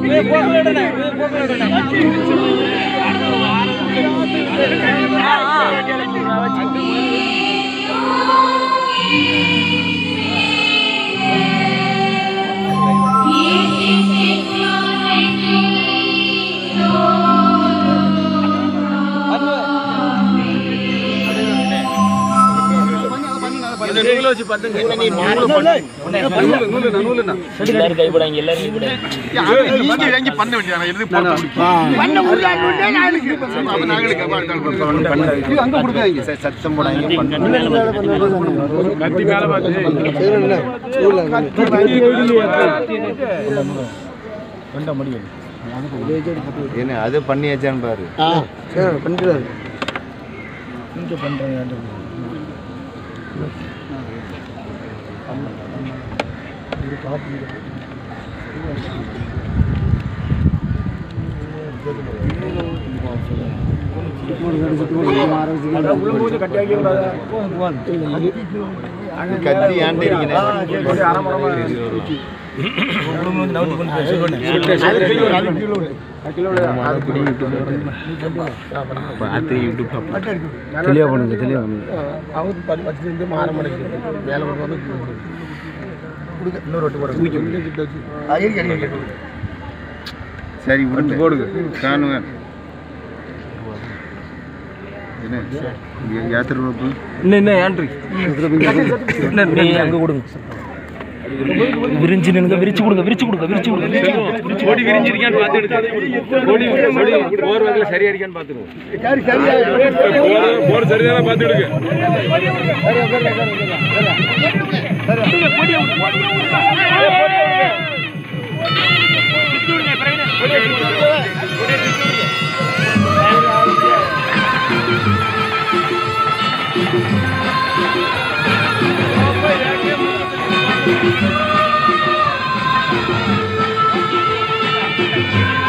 எல்லாரும் கைப்படாங்க எல்லாரும் கைப்படாங்க சத்தம் போடாங்க என்ன அது பண்ணியாச்சான்னு பாரு கத்தி ஆண்டிருக்கீங்க தெளிவா பண்ணுங்க தெளிவா பண்ணுங்க சரி விடுங்க போடுங்க காணுங்க என்ன யாத்திரை ரோப்பு இன்னும் இன்னும் ஏன்ட்ரி நீ அங்க கொடுங்க விரிஞ்சு நின்னுங்க விரிச்சு கொடுங்க விரிச்சு கொடுங்க விரிச்சு கொடுங்க கோடி விரிஞ்சிருக்கான்னு பார்த்து எடுத்து கோடி கோடி போர் வகையில் சரியா இருக்கான்னு பார்த்துருவோம் போர் சரியான பார்த்து எடுங்க ஆ